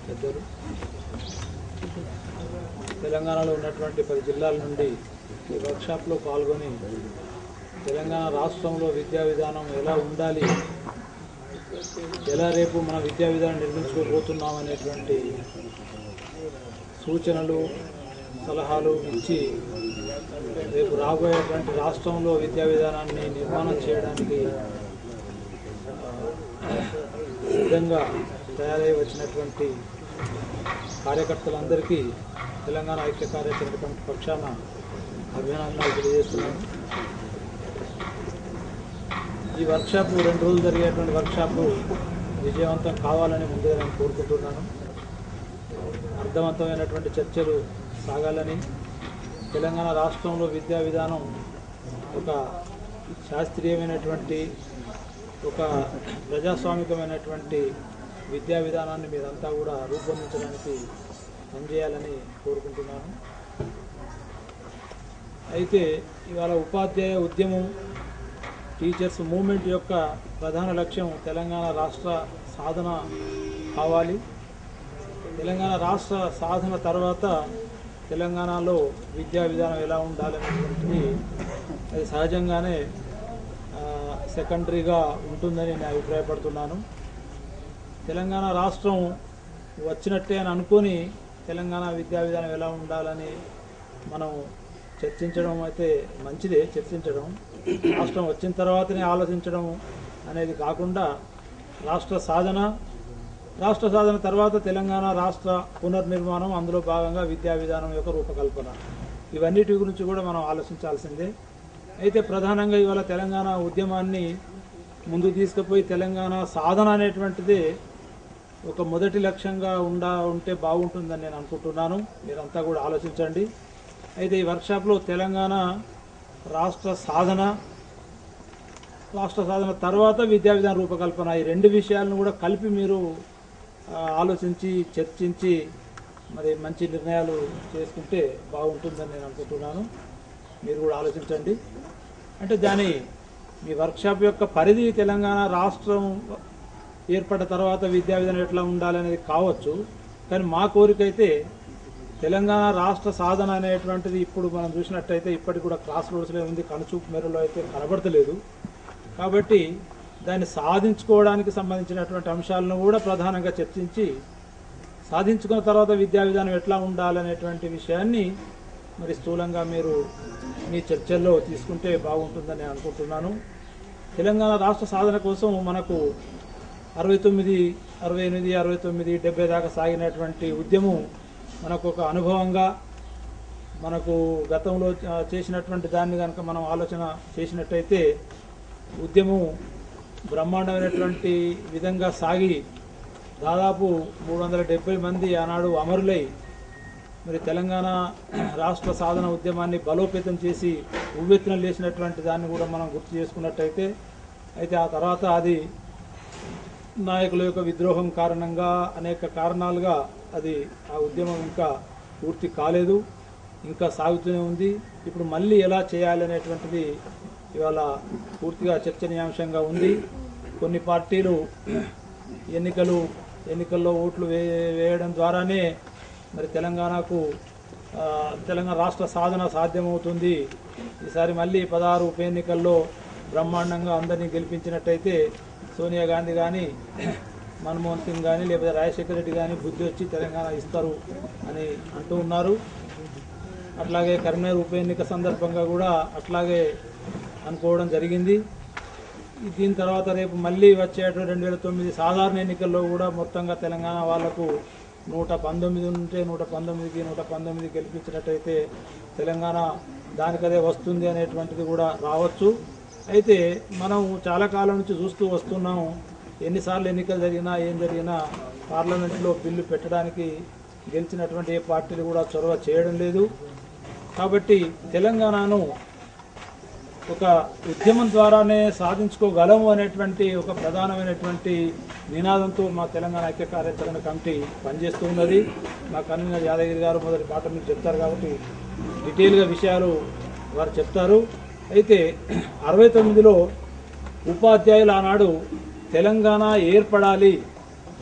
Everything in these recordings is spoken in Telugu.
పెద్దలు తెలంగాణలో ఉన్నటువంటి పది జిల్లాల నుండి ఈ వర్క్షాప్లో పాల్గొని తెలంగాణ రాష్ట్రంలో విద్యా విధానం ఎలా ఉండాలి ఎలా రేపు మన విద్యా విధానం నిర్మించుకోబోతున్నాం అనేటువంటి సూచనలు సలహాలు ఇచ్చి రేపు రాబోయేటువంటి రాష్ట్రంలో విద్యా విధానాన్ని నిర్మాణం చేయడానికి ఆ, సిద్ధంగా తయారై వచ్చినటువంటి కార్యకర్తలందరికీ తెలంగాణ ఐక్య కార్యాచరణ కమిటీ పక్షాన అభినందనలు తెలియజేస్తున్నాను ఈ వర్క్షాప్ రెండు రోజులు జరిగేటువంటి వర్క్షాప్ విజయవంతం కావాలని ముందుగా నేను కోరుకుంటున్నాను అర్థవంతమైనటువంటి చర్చలు సాగాలని తెలంగాణ రాష్ట్రంలో విద్యా విధానం ఒక శాస్త్రీయమైనటువంటి ఒక ప్రజాస్వామికమైనటువంటి విద్యా విధానాన్ని మీరంతా కూడా రూపొందించడానికి పనిచేయాలని కోరుకుంటున్నాను అయితే ఇవాళ ఉపాధ్యాయ ఉద్యమం టీచర్స్ మూవ్మెంట్ యొక్క ప్రధాన లక్ష్యం తెలంగాణ రాష్ట్ర సాధన కావాలి తెలంగాణ రాష్ట్ర సాధన తర్వాత తెలంగాణలో విద్యా విధానం ఎలా ఉండాలనేటువంటిది అది సహజంగానే ఆ, సెకండరీగా ఉంటుందని నేను అభిప్రాయపడుతున్నాను తెలంగాణ రాష్ట్రం వచ్చినట్టే అని అనుకొని తెలంగాణ విద్యా విధానం ఎలా ఉండాలని మనం చర్చించడం అయితే మంచిదే చర్చించడం రాష్ట్రం వచ్చిన తర్వాతనే ఆలోచించడం అనేది కాకుండా రాష్ట్ర సాధన రాష్ట్ర సాధన తర్వాత తెలంగాణ రాష్ట్ర పునర్నిర్మాణం అందులో భాగంగా విద్యా విధానం యొక్క రూపకల్పన ఇవన్నిటి గురించి కూడా మనం ఆలోచించాల్సిందే అయితే ప్రధానంగా ఇవాళ తెలంగాణ ఉద్యమాన్ని ముందు తీసుకుపోయి తెలంగాణ సాధన అనేటువంటిది ఒక మొదటి లక్ష్యంగా ఉండా ఉంటే బాగుంటుందని నేను అనుకుంటున్నాను మీరంతా కూడా ఆలోచించండి అయితే ఈ వర్క్షాప్లో తెలంగాణ రాష్ట్ర సాధన రాష్ట్ర సాధన తర్వాత విద్యా విధాన రూపకల్పన ఈ రెండు విషయాలను కూడా కలిపి మీరు ఆ, ఆలోచించి చర్చించి మరి మంచి నిర్ణయాలు చేసుకుంటే బాగుంటుందని నేను అనుకుంటున్నాను మీరు కూడా ఆలోచించండి అంటే దాని మీ వర్క్షాప్ యొక్క పరిధి తెలంగాణ రాష్ట్రం ఏర్పడ్డ తర్వాత విద్యా విధానం ఎట్లా ఉండాలనేది కావచ్చు కానీ మా కోరిక అయితే తెలంగాణ రాష్ట్ర సాధన అనేటువంటిది ఇప్పుడు మనం చూసినట్టయితే ఇప్పటికి కూడా క్రాస్ రోడ్స్లో ఉంది కనుచూపు మేరలో అయితే కనబడతలేదు కాబట్టి దాన్ని సాధించుకోవడానికి సంబంధించినటువంటి అంశాలను కూడా ప్రధానంగా చర్చించి సాధించుకున్న తర్వాత విద్యా విధానం ఎట్లా ఉండాలనేటువంటి విషయాన్ని మరి స్థూలంగా మీరు మీ చర్చల్లో తీసుకుంటే బాగుంటుందని నేను అనుకుంటున్నాను తెలంగాణ రాష్ట్ర సాధన కోసం మనకు అరవై తొమ్మిది అరవై ఎనిమిది అరవై తొమ్మిది డెబ్బై దాకా సాగినటువంటి ఉద్యమం మనకు ఒక అనుభవంగా మనకు గతంలో ఆ, చేసినటువంటి దాన్ని కనుక మనం ఆలోచన చేసినట్టయితే ఉద్యమం బ్రహ్మాండమైనటువంటి విధంగా సాగి దాదాపు మూడు వందల డెబ్బై మంది ఆనాడు అమరులై మరి తెలంగాణ రాష్ట్ర సాధన ఉద్యమాన్ని బలోపేతం చేసి ఉవ్వెత్తున లేచినటువంటి దాన్ని కూడా మనం గుర్తు చేసుకున్నట్టయితే అయితే ఆ తర్వాత అది నాయకుల యొక్క విద్రోహం కారణంగా అనేక కారణాలుగా అది ఆ ఉద్యమం ఇంకా పూర్తి కాలేదు ఇంకా సాగుతూనే ఉంది ఇప్పుడు మళ్ళీ ఎలా చేయాలి అనేటువంటిది ఇవాళ పూర్తిగా చర్చనీయాంశంగా ఉంది కొన్ని పార్టీలు ఎన్నికలు ఎన్నికల్లో ఓట్లు వే వేయడం ద్వారానే మరి తెలంగాణకు ఆ, తెలంగాణ రాష్ట్ర సాధన సాధ్యమవుతుంది ఈసారి మళ్ళీ పదహారు ఉప ఎన్నికల్లో బ్రహ్మాండంగా అందరినీ గెలిపించినట్టయితే సోనియా గాంధీ కానీ మన్మోహన్ సింగ్ కానీ లేకపోతే రాజశేఖర రెడ్డి కానీ బుద్ధి వచ్చి తెలంగాణ ఇస్తారు అని అంటూ ఉన్నారు అట్లాగే కరీంనగర్ ఉప ఎన్నిక సందర్భంగా కూడా అట్లాగే అనుకోవడం జరిగింది ఈ దీని తర్వాత రేపు మళ్ళీ వచ్చేటువంటి రెండు వేల తొమ్మిది సాధారణ ఎన్నికల్లో కూడా మొత్తంగా తెలంగాణ వాళ్లకు నూట పంతొమ్మిది ఉంటే నూట పంతొమ్మిదికి నూట పంతొమ్మిది గెలిపించినట్టయితే తెలంగాణ దానికదే వస్తుంది అనేటువంటిది కూడా రావచ్చు అయితే మనం చాలా కాలం నుంచి చూస్తూ వస్తున్నాము ఎన్నిసార్లు ఎన్నికలు జరిగినా ఏం జరిగినా పార్లమెంట్లో బిల్లు పెట్టడానికి గెలిచినటువంటి ఏ పార్టీలు కూడా చొరవ చేయడం లేదు కాబట్టి తెలంగాణను ఒక ఉద్యమం ద్వారానే సాధించుకోగలము అనేటువంటి ఒక ప్రధానమైనటువంటి నినాదంతో మా తెలంగాణ ఐక్య కార్యాచరణ కమిటీ పనిచేస్తూ ఉన్నది మా కన్వీనర్ యాదగిరి గారు మొదటి పాట మీరు చెప్తారు కాబట్టి డీటెయిల్గా విషయాలు వారు చెప్తారు అయితే అరవై తొమ్మిదిలో ఉపాధ్యాయులు ఆనాడు తెలంగాణ ఏర్పడాలి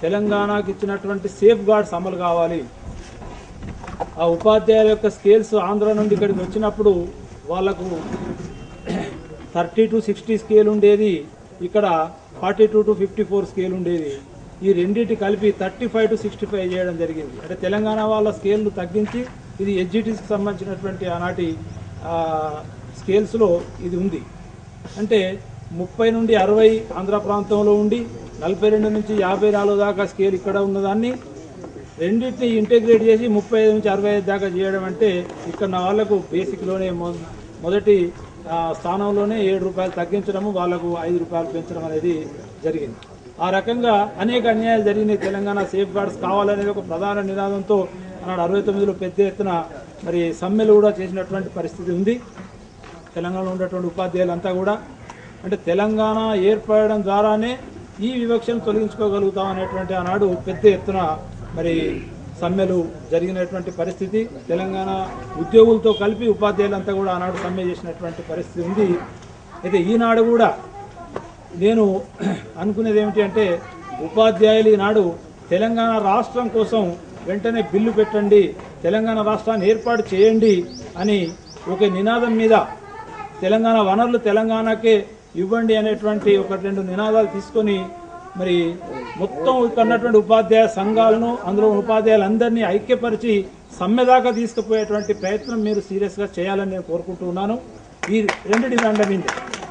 తెలంగాణకి ఇచ్చినటువంటి సేఫ్ గార్డ్స్ అమలు కావాలి ఆ ఉపాధ్యాయుల యొక్క స్కేల్స్ ఆంధ్ర నుండి ఇక్కడికి వచ్చినప్పుడు వాళ్ళకు థర్టీ టు సిక్స్టీ స్కేల్ ఉండేది ఇక్కడ forty two to fifty four scale ఉండేది ఈ రెండింటి కలిపి thirty five to sixty five చేయడం జరిగింది అంటే తెలంగాణ వాళ్ళ స్కేల్ను తగ్గించి ఇది ఎడ్జిటీస్కి సంబంధించినటువంటి ఆనాటి ఆ, స్కేల్స్లో ఇది ఉంది అంటే ముప్పై నుండి అరవై ఆంధ్ర ప్రాంతంలో ఉండి నలభై రెండు నుంచి యాభై నాలుగు దాకా స్కేల్ ఇక్కడ ఉన్నదాన్ని రెండింటిని ఇంటిగ్రేట్ చేసి ముప్పై ఐదు నుంచి అరవై ఐదు దాకా చేయడం అంటే ఇక్కడ నా వాళ్ళకు బేసిక్లోనే మొ- మొదటి ఆ, స్థానంలోనే ఏడు రూపాయలు తగ్గించడము వాళ్ళకు ఐదు రూపాయలు పెంచడం అనేది జరిగింది ఆ రకంగా అనేక అన్యాయాలు జరిగినాయి తెలంగాణ సేఫ్ గార్డ్స్ కావాలనేది ఒక ప్రధాన నినాదంతో ఆనాడు అరవై తొమ్మిదిలో పెద్ద ఎత్తున మరి సమ్మెలు కూడా చేసినటువంటి పరిస్థితి ఉంది తెలంగాణలో ఉన్నటువంటి ఉపాధ్యాయులంతా కూడా అంటే తెలంగాణ ఏర్పడడం ద్వారానే ఈ వివక్షను తొలగించుకోగలుగుతాం అనేటువంటి ఆనాడు పెద్ద ఎత్తున మరి సమ్మెలు జరిగినటువంటి పరిస్థితి తెలంగాణ ఉద్యోగులతో కలిపి ఉపాధ్యాయులంతా కూడా ఆనాడు సమ్మె చేసినటువంటి పరిస్థితి ఉంది అయితే ఈనాడు కూడా నేను అనుకునేది ఏమిటి అంటే ఉపాధ్యాయులు ఈనాడు తెలంగాణ రాష్ట్రం కోసం వెంటనే బిల్లు పెట్టండి తెలంగాణ రాష్ట్రాన్ని ఏర్పాటు చేయండి అని ఒక నినాదం మీద తెలంగాణ వనరులు తెలంగాణకే ఇవ్వండి అనేటువంటి ఒక రెండు నినాదాలు తీసుకొని మరి మొత్తం ఇక్కడ ఉన్నటువంటి ఉపాధ్యాయ సంఘాలను అందులో ఉపాధ్యాయులందరినీ ఐక్యపరిచి సమ్మె దాకా తీసుకుపోయేటువంటి ప్రయత్నం మీరు సీరియస్గా చేయాలని నేను కోరుకుంటున్నాను ఈ రెండు డిమాండ్ల మీద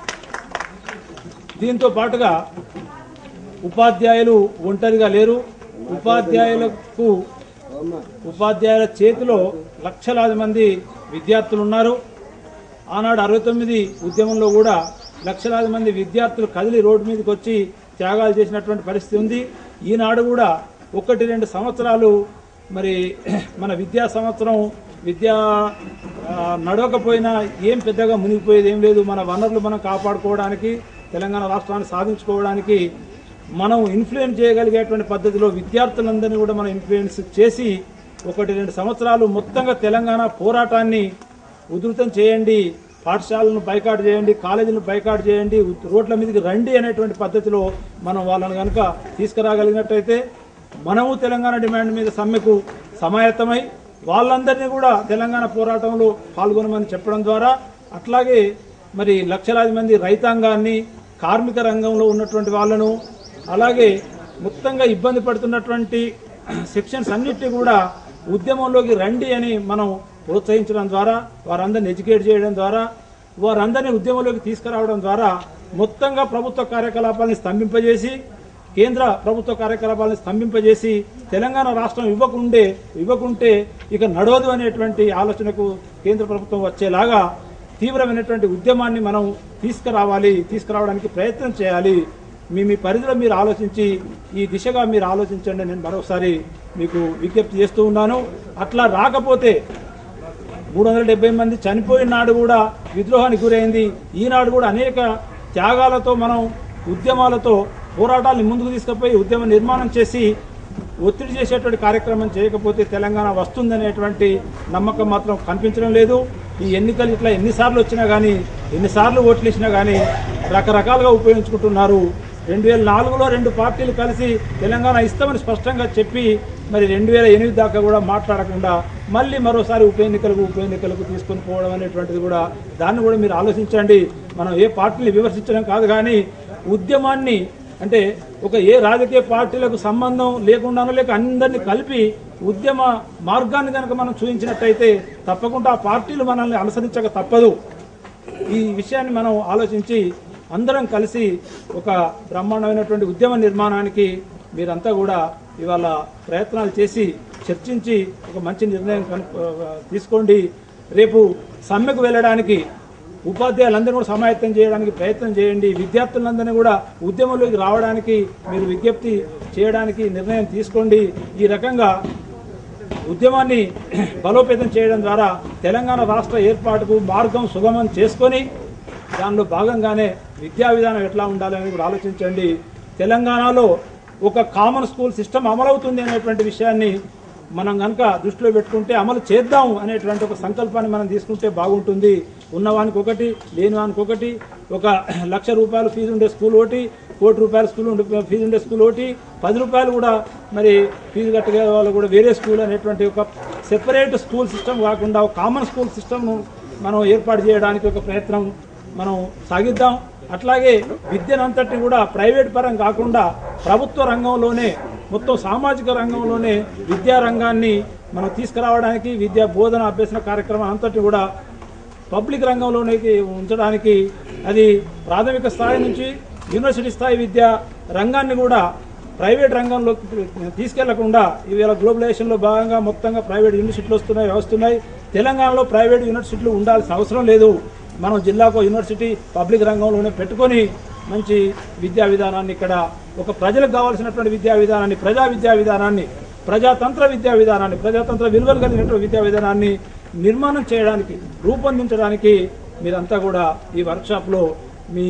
దీంతో పాటుగా ఉపాధ్యాయులు ఒంటరిగా లేరు ఉపాధ్యాయులకు ఉపాధ్యాయుల చేతిలో లక్షలాది మంది విద్యార్థులు ఉన్నారు ఆనాడు అరవై తొమ్మిది ఉద్యమంలో కూడా లక్షలాది మంది విద్యార్థులు కదిలి రోడ్డు మీదకి వచ్చి త్యాగాలు చేసినటువంటి పరిస్థితి ఉంది ఈనాడు కూడా ఒకటి రెండు సంవత్సరాలు మరి మన విద్యా సంవత్సరం విద్యా ఆ, నడవకపోయినా ఏం పెద్దగా మునిగిపోయేది ఏం లేదు మన వనరులు మనం కాపాడుకోవడానికి తెలంగాణ రాష్ట్రాన్ని సాధించుకోవడానికి మనం ఇన్ఫ్లుయెన్స్ చేయగలిగేటువంటి పద్ధతిలో విద్యార్థులందరినీ కూడా మనం ఇన్ఫ్లుయెన్స్ చేసి ఒకటి రెండు సంవత్సరాలు మొత్తంగా తెలంగాణ పోరాటాన్ని ఉధృతం చేయండి పాఠశాలను బైకాట్ చేయండి కాలేజీలను బైకాట్ చేయండి రోడ్ల మీదకి రండి అనేటువంటి పద్ధతిలో మనం వాళ్ళని కనుక తీసుకురాగలిగినట్టయితే మనము తెలంగాణ డిమాండ్ మీద సమ్మెకు సమాయత్తమై వాళ్ళందరినీ కూడా తెలంగాణ పోరాటంలో పాల్గొనమని చెప్పడం ద్వారా అట్లాగే మరి లక్షలాది మంది రైతాంగాన్ని కార్మిక రంగంలో ఉన్నటువంటి వాళ్ళను అలాగే మొత్తంగా ఇబ్బంది పడుతున్నటువంటి సెక్షన్స్ అన్నిటినీ కూడా ఉద్యమంలోకి రండి అని మనం ప్రోత్సహించడం ద్వారా వారందరిని ఎడ్యుకేట్ చేయడం ద్వారా వారందరినీ ఉద్యమంలోకి తీసుకురావడం ద్వారా మొత్తంగా ప్రభుత్వ కార్యకలాపాలను స్తంభింపజేసి కేంద్ర ప్రభుత్వ కార్యకలాపాలను స్తంభింపజేసి తెలంగాణ రాష్ట్రం ఇవ్వకుండే ఇవ్వకుంటే ఇక నడవదు అనేటువంటి ఆలోచనకు కేంద్ర ప్రభుత్వం వచ్చేలాగా తీవ్రమైనటువంటి ఉద్యమాన్ని మనం తీసుకురావాలి తీసుకురావడానికి ప్రయత్నం చేయాలి మీ మీ పరిధిలో మీరు ఆలోచించి ఈ దిశగా మీరు ఆలోచించండి నేను మరొకసారి మీకు విజ్ఞప్తి చేస్తూ ఉన్నాను అట్లా రాకపోతే మూడు వందల డెబ్బై మంది చనిపోయిన నాడు కూడా విద్రోహానికి గురైంది ఈనాడు కూడా అనేక త్యాగాలతో మనం ఉద్యమాలతో పోరాటాలను ముందుకు తీసుకుపోయి ఉద్యమ నిర్మాణం చేసి ఒత్తిడి చేసేటువంటి కార్యక్రమం చేయకపోతే తెలంగాణ వస్తుందనేటువంటి నమ్మకం మాత్రం కనిపించడం లేదు ఈ ఎన్నికలు ఇట్లా ఎన్నిసార్లు వచ్చినా కానీ ఎన్నిసార్లు ఓట్లు ఇచ్చినా కానీ రకరకాలుగా ఉపయోగించుకుంటున్నారు రెండు వేల నాలుగులో రెండు పార్టీలు కలిసి తెలంగాణ ఇస్తామని స్పష్టంగా చెప్పి మరి రెండు వేల ఎనిమిది దాకా కూడా మాట్లాడకుండా మళ్ళీ మరోసారి ఉప ఎన్నికలకు ఉప ఎన్నికలకు తీసుకొని పోవడం అనేటువంటిది కూడా దాన్ని కూడా మీరు ఆలోచించండి మనం ఏ పార్టీని విమర్శించడం కాదు కానీ ఉద్యమాన్ని అంటే ఒక ఏ రాజకీయ పార్టీలకు సంబంధం లేకుండానో లేక అందరినీ కలిపి ఉద్యమ మార్గాన్ని కనుక మనం చూపించినట్టయితే తప్పకుండా ఆ పార్టీలు మనల్ని అనుసరించక తప్పదు ఈ విషయాన్ని మనం ఆలోచించి అందరం కలిసి ఒక బ్రహ్మాండమైనటువంటి ఉద్యమ నిర్మాణానికి మీరంతా కూడా ఇవాళ ప్రయత్నాలు చేసి చర్చించి ఒక మంచి నిర్ణయం కను- ఆ, తీసుకోండి రేపు సమ్మెకు వెళ్ళడానికి ఉపాధ్యాయులందరినీ కూడా సమాయత్తం చేయడానికి ప్రయత్నం చేయండి విద్యార్థులందరినీ కూడా ఉద్యమంలోకి రావడానికి మీరు విజ్ఞప్తి చేయడానికి నిర్ణయం తీసుకోండి ఈ రకంగా ఉద్యమాన్ని బలోపేతం చేయడం ద్వారా తెలంగాణ రాష్ట్ర ఏర్పాటుకు మార్గం సుగమం చేసుకొని దానిలో భాగంగానే విద్యా విధానం ఎట్లా ఉండాలని కూడా ఆలోచించండి తెలంగాణలో ఒక కామన్ స్కూల్ సిస్టమ్ అమలవుతుంది అనేటువంటి విషయాన్ని మనం కనుక దృష్టిలో పెట్టుకుంటే అమలు చేద్దాం అనేటువంటి ఒక సంకల్పాన్ని మనం తీసుకుంటే బాగుంటుంది ఉన్నవానికి ఒకటి లేనివానికి ఒకటి ఒక లక్ష రూపాయలు ఫీజు ఉండే స్కూల్ ఒకటి కోటి రూపాయల స్కూల్ ఉండే ఫీజు ఉండే స్కూల్ ఒకటి పది రూపాయలు కూడా మరి ఫీజు కట్టగే వాళ్ళు కూడా వేరే స్కూల్ అనేటువంటి ఒక సెపరేట్ స్కూల్ సిస్టమ్ కాకుండా ఒక కామన్ స్కూల్ సిస్టమ్ను మనం ఏర్పాటు చేయడానికి ఒక ప్రయత్నం మనం సాగిద్దాం అట్లాగే విద్యనంతటిని కూడా ప్రైవేట్ పరం కాకుండా ప్రభుత్వ రంగంలోనే మొత్తం సామాజిక రంగంలోనే విద్యా రంగాన్ని మనం తీసుకురావడానికి విద్యా బోధన అభ్యసన కార్యక్రమం అంతటి కూడా పబ్లిక్ రంగంలోనికి ఉంచడానికి అది ప్రాథమిక స్థాయి నుంచి యూనివర్సిటీ స్థాయి విద్యా రంగాన్ని కూడా ప్రైవేట్ రంగంలోకి తీసుకెళ్లకుండా ఇవాళ గ్లోబలైజేషన్లో భాగంగా మొత్తంగా ప్రైవేట్ యూనివర్సిటీలు వస్తున్నాయి వస్తున్నాయి తెలంగాణలో ప్రైవేట్ యూనివర్సిటీలు ఉండాల్సిన అవసరం లేదు మనం జిల్లాకు యూనివర్సిటీ పబ్లిక్ రంగంలోనే పెట్టుకొని మంచి విద్యా విధానాన్ని ఇక్కడ ఒక ప్రజలకు కావాల్సినటువంటి విద్యా విధానాన్ని ప్రజా విద్యా విధానాన్ని ప్రజాతంత్ర విద్యా విధానాన్ని ప్రజాతంత్ర విలువలు కలిగినటువంటి విద్యా విధానాన్ని నిర్మాణం చేయడానికి రూపొందించడానికి మీరంతా కూడా ఈ వర్క్షాప్లో మీ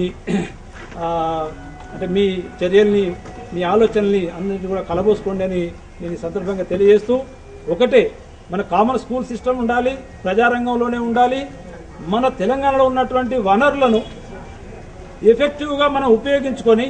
ఆ, అంటే మీ చర్యల్ని మీ ఆలోచనల్ని అన్నింటినీ కూడా కలబోసుకోండి అని నేను ఈ సందర్భంగా తెలియజేస్తూ ఒకటే మన కామన్ స్కూల్ సిస్టమ్ ఉండాలి ప్రజారంగంలోనే ఉండాలి మన తెలంగాణలో ఉన్నటువంటి వనరులను ఎఫెక్టివ్గా మనం ఉపయోగించుకొని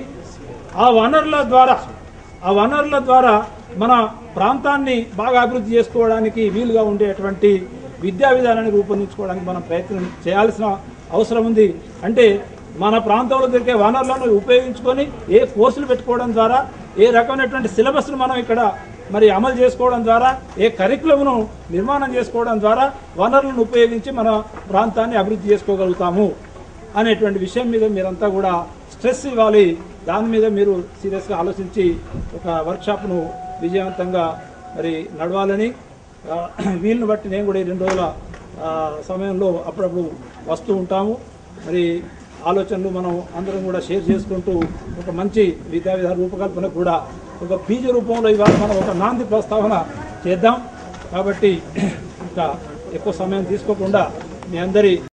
ఆ వనరుల ద్వారా ఆ వనరుల ద్వారా మన ప్రాంతాన్ని బాగా అభివృద్ధి చేసుకోవడానికి వీలుగా ఉండేటువంటి విద్యా విధానాన్ని రూపొందించుకోవడానికి మనం ప్రయత్నం చేయాల్సిన అవసరం ఉంది అంటే మన ప్రాంతంలో దొరికే వనరులను ఉపయోగించుకొని ఏ కోర్సులు పెట్టుకోవడం ద్వారా ఏ రకమైనటువంటి సిలబస్ను మనం ఇక్కడ మరి అమలు చేసుకోవడం ద్వారా ఏ కరికులంను నిర్మాణం చేసుకోవడం ద్వారా వనరులను ఉపయోగించి మన ప్రాంతాన్ని అభివృద్ధి చేసుకోగలుగుతాము అనేటువంటి విషయం మీద మీరంతా కూడా స్ట్రెస్ ఇవ్వాలి దాని మీద మీరు సీరియస్గా ఆలోచించి ఒక వర్క్షాప్ను విజయవంతంగా మరి నడవాలని ఆ, వీలుని బట్టి నేను కూడా ఈ రెండు రోజుల ఆ, సమయంలో అప్పుడప్పుడు వస్తూ ఉంటాము మరి ఆలోచనలు మనం అందరం కూడా షేర్ చేసుకుంటూ ఒక మంచి విద్యా విధాన రూపకల్పన కూడా ఒక బీజ రూపంలో ఇవాళ మనం ఒక నాంది ప్రస్తావన చేద్దాం కాబట్టి ఇంకా ఎక్కువ సమయం తీసుకోకుండా మీ అందరి